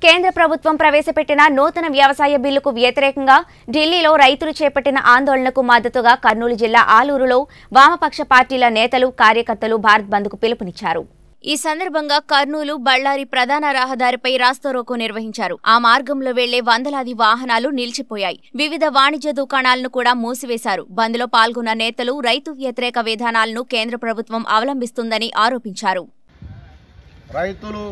కేంద్ర ప్రభుత్వం ప్రవేశపెట్టిన నూతన వ్యవసాయ బిల్లుకు వ్యతిరేకంగా ఢిల్లీలో రైతులు చేపట్టిన ఆందోళనకు మద్దతుగా కర్నూలు జిల్లా ఆలూరులో వామపక్ష పార్టీల నేతలు కార్యకర్తలు భారత్ బంద్కు పిలుపునిచ్చారు ఈ సందర్భంగా కర్నూలు బళ్ళారి ప్రధాన రహదారిపై రాస్తారోకో నిర్వహించారు ఆ మార్గంలో వెళ్లే వందలాది వాహనాలు నిలిచిపోయాయి వివిధ వాణిజ్య దుకాణాలను కూడా మూసివేశారు బంద్లో పాల్గొన్న నేతలు రైతు వ్యతిరేక విధానాలను కేంద్ర ప్రభుత్వం అవలంబిస్తుందని ఆరోపించారు రైతులు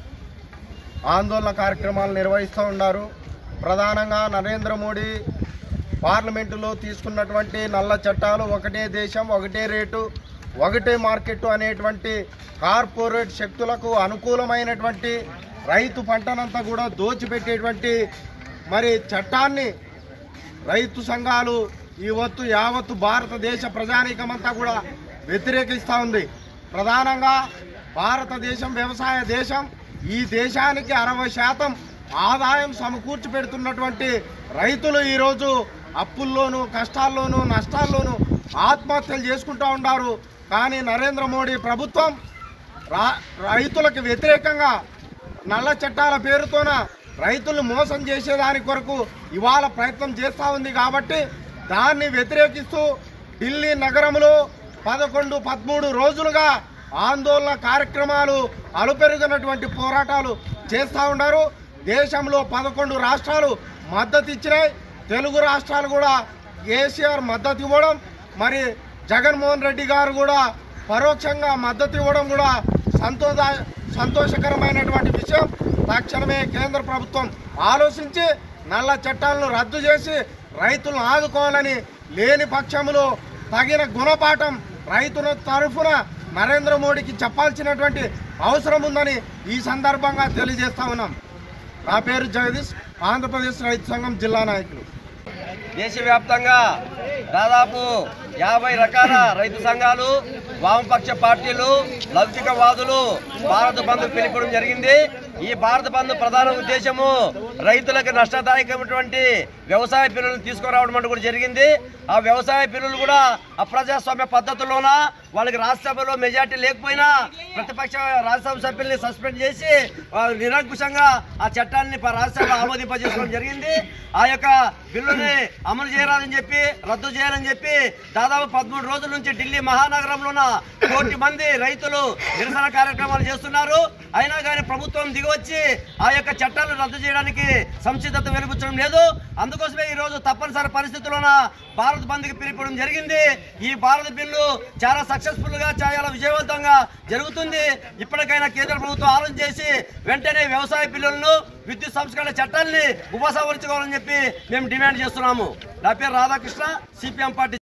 ఆందోళన కార్యక్రమాలు నిర్వహిస్తూ ఉన్నారు ప్రధానంగా నరేంద్ర మోడీ పార్లమెంటులో తీసుకున్నటువంటి నల్ల చట్టాలు ఒకటే దేశం ఒకటే రేటు ఒకటే మార్కెట్ అనేటువంటి కార్పొరేట్ శక్తులకు అనుకూలమైనటువంటి రైతు పంటనంతా కూడా దోచిపెట్టేటువంటి మరి చట్టాన్ని రైతు సంఘాలు ఈ వత్తు యావత్తు భారతదేశ ప్రజానీకమంతా కూడా వ్యతిరేకిస్తూ ఉంది ప్రధానంగా భారతదేశం వ్యవసాయ దేశం ఈ దేశానికి అరవై శాతం ఆదాయం సమకూర్చి పెడుతున్నటువంటి రైతులు ఈరోజు అప్పుల్లోనూ కష్టాల్లోనూ నష్టాల్లోనూ ఆత్మహత్యలు చేసుకుంటూ ఉన్నారు కానీ నరేంద్ర మోడీ ప్రభుత్వం రా రైతులకు వ్యతిరేకంగా నల్ల చట్టాల పేరుతోన రైతులు మోసం చేసేదాని కొరకు ఇవాళ ప్రయత్నం చేస్తూ ఉంది కాబట్టి దాన్ని వ్యతిరేకిస్తూ ఢిల్లీ నగరంలో పదకొండు పదమూడు రోజులుగా ఆందోళన కార్యక్రమాలు అలుపెరుగినటువంటి పోరాటాలు చేస్తూ ఉన్నారు దేశంలో పదకొండు రాష్ట్రాలు మద్దతు ఇచ్చినాయి తెలుగు రాష్ట్రాలు కూడా కేసీఆర్ మద్దతు ఇవ్వడం మరి జగన్మోహన్ రెడ్డి గారు కూడా పరోక్షంగా మద్దతు ఇవ్వడం కూడా సంతోష సంతోషకరమైనటువంటి విషయం తక్షణమే కేంద్ర ప్రభుత్వం ఆలోచించి నల్ల చట్టాలను రద్దు చేసి రైతులను ఆదుకోవాలని లేని పక్షంలో తగిన గుణపాఠం రైతుల తరఫున నరేంద్ర మోడీకి చెప్పాల్సినటువంటి అవసరం ఉందని ఈ సందర్భంగా తెలియజేస్తా ఉన్నాం నా పేరు జగదీష్ ఆంధ్రప్రదేశ్ రైతు సంఘం జిల్లా నాయకులు దేశవ్యాప్తంగా దాదాపు యాభై రకాల రైతు సంఘాలు వామపక్ష పార్టీలు లౌకికవాదులు భారత బంద్ పిలుపడం జరిగింది ఈ భారత బంద్ ప్రధాన ఉద్దేశము రైతులకు నష్టదాయకమైనటువంటి వ్యవసాయ బిల్లులను తీసుకురావడం అంటూ కూడా జరిగింది ఆ వ్యవసాయ బిల్లులు కూడా అప్రజాస్వామ్య పద్ధతిలోన వాళ్ళకి రాజ్యసభలో మెజార్టీ లేకపోయినా ప్రతిపక్ష రాజ్యసభ సభ్యుల్ని సస్పెండ్ చేసి ఆ, నిరంకుశంగా ఆ చట్టాన్ని ప- రాజ్యసభ ఆమోదింపజేసుకోవడం జరిగింది ఆ యొక్క బిల్లుని అమలు చేయాలని చెప్పి రద్దు చేయాలని చెప్పి దాదాపు పదమూడు రోజుల నుంచి ఢిల్లీ మహానగరంలోన కోటి మంది రైతులు నిరసన కార్యక్రమాలు చేస్తున్నారు అయినా కానీ ప్రభుత్వం దిగివచ్చి ఆ యొక్క చట్టాలను రద్దు చేయడానికి సంసిద్ధత వెలుగుచ్చడం లేదు అందుకోసమే ఈ రోజు తప్పనిసరి పరిస్థితుల్లోన భారత్ బంద్కి పిలుపడం జరిగింది ఈ భారత్ బిల్లు చాలా సక్సెస్ఫుల్ గా చాలా విజయవంతంగా జరుగుతుంది ఇప్పటికైనా కేంద్ర ప్రభుత్వం ఆలోచన చేసి వెంటనే వ్యవసాయ బిల్లులను విద్యుత్ సంస్కరణ చట్టాన్ని ఉపసంహరించుకోవాలని చెప్పి మేము డిమాండ్ చేస్తున్నాము నా పేరు రాధాకృష్ణ సిపిఎం పార్టీ